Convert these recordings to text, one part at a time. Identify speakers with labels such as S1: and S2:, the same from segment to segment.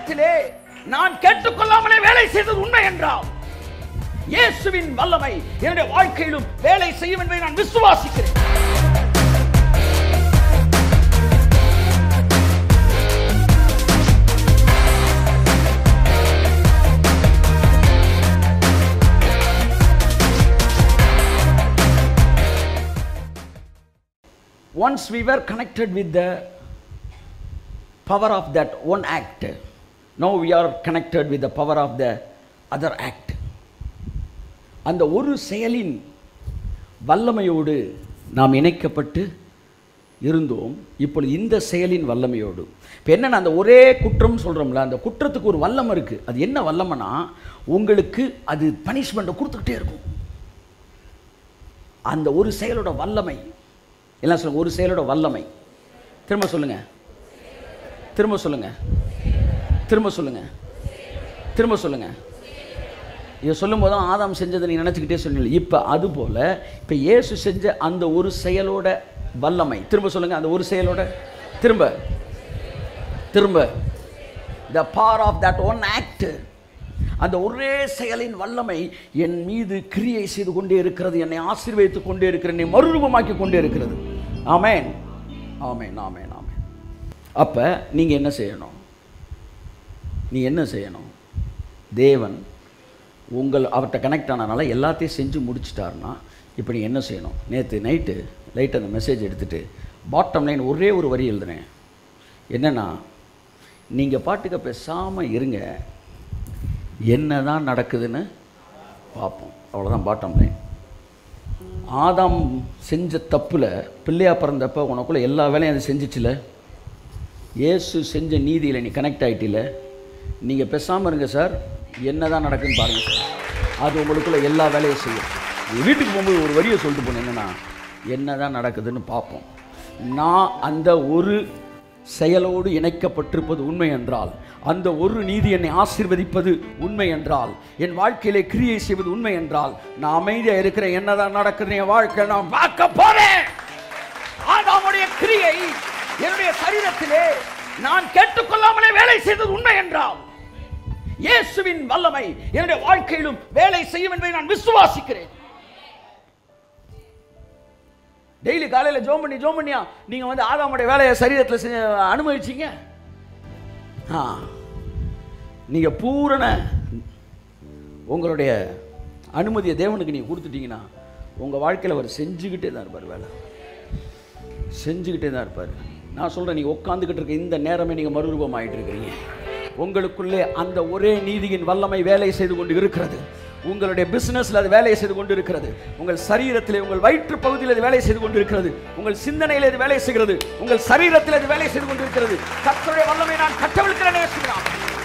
S1: சரீரத்திலே நான் கேட்டுக்கொள்ளாமலே வேலை செய்தது உண்மை என்றால் இயேசுவின் வல்லமை என்னுடைய வாழ்க்கையிலும் வேலை செய்யும் என்பதை நான் விசுவாசிக்கிறேன் Once we were connected with the power of that one act, now we are connected with the power of the other act. அந்த ஒரு செயலின் வல்லமையோடு நாம் இணைக்கப்பட்டு இருந்தோம் இப்பொழுது இந்த செயலின் வல்லமையோடு இப்போ என்னென்ன அந்த ஒரே குற்றம் சொல்கிறோம்ல அந்த குற்றத்துக்கு ஒரு வல்லமை இருக்குது அது என்ன வல்லமைனா உங்களுக்கு அது பனிஷ்மெண்ட்டை கொடுத்துக்கிட்டே இருக்கும் அந்த ஒரு செயலோட வல்லமை எல்லாம் சொல்லுங்க ஒரு செயலோட வல்லமை திரும்ப சொல்லுங்க திரும்ப சொல்லுங்க திரும்ப சொல்லுங்க திரும்ப சொல்லுங்க இதை சொல்லும் போது ஆதாம் செஞ்சதை நீ நினச்சிக்கிட்டே சொன்னீங்க இப்போ அது போல் இப்போ இயேசு செஞ்ச அந்த ஒரு செயலோட வல்லமை திரும்ப சொல்லுங்க அந்த ஒரு செயலோட திரும்ப திரும்ப the power of that one act அந்த ஒரே செயலின் வல்லமை என் மீது கிரியை செய்து கொண்டே இருக்கிறது என்னை ஆசீர்வதித்துக் கொண்டே இருக்கிறது என்னை மறுரூபமாக்கி கொண்டே இருக்கிறது ஆமேன் ஆமேன் ஆமேன் ஆமேன் அப்போ நீங்கள் என்ன செய்யணும் நீ என்ன செய்யணும் தேவன் உங்கள் அவர்கிட்ட கனெக்ட் ஆனனால எல்லாத்தையும் செஞ்சு முடிச்சிட்டாருன்னா இப்போ நீ என்ன செய்யணும் நேற்று நைட்டு லைட் அந்த மெசேஜ் எடுத்துகிட்டு பாட்டம் லைன் ஒரே ஒரு வரி எழுதுனேன் என்னென்னா நீங்கள் பாட்டுக்கு பேசாமல் இருங்க என்ன தான் நடக்குதுன்னு பார்ப்போம் அவ்வளோதான் பாட்டம் லைன் ஆதாம் செஞ்ச தப்பில் பிள்ளையா பிறந்தப்ப உனக்குள்ளே எல்லா வேலையும் அது செஞ்சிச்சுல இயேசு செஞ்ச நீதியில் நீ கனெக்ட் ஆகிட்டில நீங்கள் பேசாமல் இருங்க சார் என்ன தான் நடக்குன்னு பாருங்கள் சார் அது உங்களுக்குள்ள எல்லா வேலையும் செய்யும் நீ வீட்டுக்கு போகும்போது ஒரு வரியை சொல்லிட்டு போனேன் என்னென்னா என்ன தான் நடக்குதுன்னு பார்ப்போம் நான் அந்த ஒரு செயலோடு இணைக்கப்பட்டிருப்பது உண்மை என்றால் அந்த ஒரு நீதி என்னை ஆசீர்வதிப்பது உண்மை என்றால் என் வாழ்க்கையிலே கிரியை செய்வது உண்மை என்றால் நான் அமைதியாக இருக்கிறேன் என்னதான் நடக்குது என் வாழ்க்கை நான் பார்க்க போறேன் ஆதாமுடைய கிரியை என்னுடைய சரீரத்திலே நான் கேட்டுக்கொள்ளாமலே வேலை செய்தது உண்மை என்றால் இயேசுவின் வல்லமை என்னுடைய வாழ்க்கையிலும் வேலை செய்யும் என்பதை நான் விசுவாசிக்கிறேன் டெய்லி காலையில் ஜோம் பண்ணி ஜோம் பண்ணியா நீங்கள் வந்து ஆதாமுடைய வேலையை சரீரத்தில் செஞ்சு அனுபவிச்சீங்க ஆ நீங்கள் பூரண உங்களுடைய அனுமதியை தேவனுக்கு நீங்கள் கொடுத்துட்டீங்கன்னா உங்கள் வாழ்க்கையில் அவர் செஞ்சுக்கிட்டே தான் இருப்பார் வேலை செஞ்சுக்கிட்டே தான் இருப்பார் நான் சொல்கிறேன் நீங்கள் உட்காந்துக்கிட்டு இருக்க இந்த நேரமே நீங்கள் மறுரூபம் ஆகிட்டு இருக்கிறீங்க உங்களுக்குள்ளே அந்த ஒரே நீதியின் வல்லமை வேலை செய்து கொண்டு இருக்கிறது உங்களுடைய பிசினஸ்ல அது வேலை செய்து கொண்டு இருக்கிறது உங்கள் சரீரத்திலே உங்கள் வயிற்று பகுதியில் அது வேலை செய்து கொண்டு இருக்கிறது உங்கள் சிந்தனையில் அது வேலை செய்கிறது உங்கள் சரீரத்தில் அது வேலை செய்து கொண்டு இருக்கிறது கர்த்தருடைய வல்லமை நான் கட்டவிழ்க்கிறேன் நேசிக்கிறான்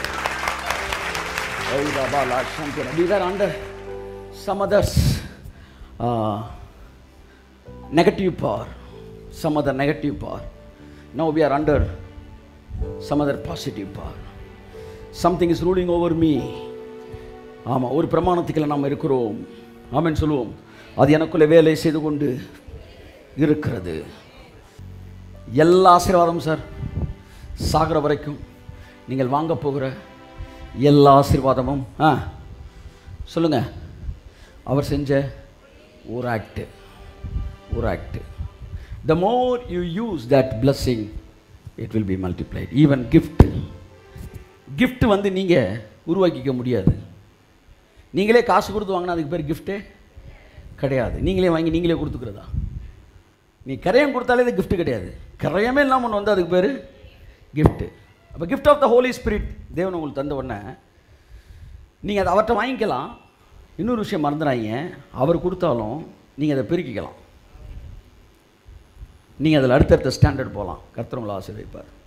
S1: We were under some others uh, negative power, some other negative power. Now we are under some other positive power. Something is ruling over me. ஆமாம் ஒரு பிரமாணத்துக்குள்ள நாம் இருக்கிறோம் ஆமென் சொல்லுவோம் அது எனக்குள்ளே வேலை செய்து கொண்டு இருக்கிறது எல்லா ஆசீர்வாதம் சார் சாகிற வரைக்கும் நீங்கள் வாங்க போகிற எல்லா ஆசீர்வாதமும் ஆ சொல்லுங்கள் அவர் செஞ்ச ஒரு ஆக்டு ஒரு act the more you use that blessing it will be multiplied even gift gift வந்து நீங்கள் உருவாக்கிக்க முடியாது நீங்களே காசு கொடுத்து வாங்கினா அதுக்கு பேர் கிஃப்ட்டே கிடையாது நீங்களே வாங்கி நீங்களே கொடுத்துக்கிறதா நீ கரையம் கொடுத்தாலே இது gift கிடையாது கரையமே இல்லாமல் ஒன்று வந்து அதுக்கு பேர் gift அப்போ gift of the holy spirit தேவன் உங்களுக்கு தந்த உடனே நீங்கள் அதை அவர்கிட்ட வாங்கிக்கலாம் இன்னொரு விஷயம் மறந்துடாதீங்க அவர் கொடுத்தாலும் நீங்கள் அதை பெருக்கிக்கலாம் நீங்கள் அதில் அடுத்தடுத்த ஸ்டாண்டர்ட் போகலாம் கர்த்தர் உங்களை ஆசீர்வதிப்பார்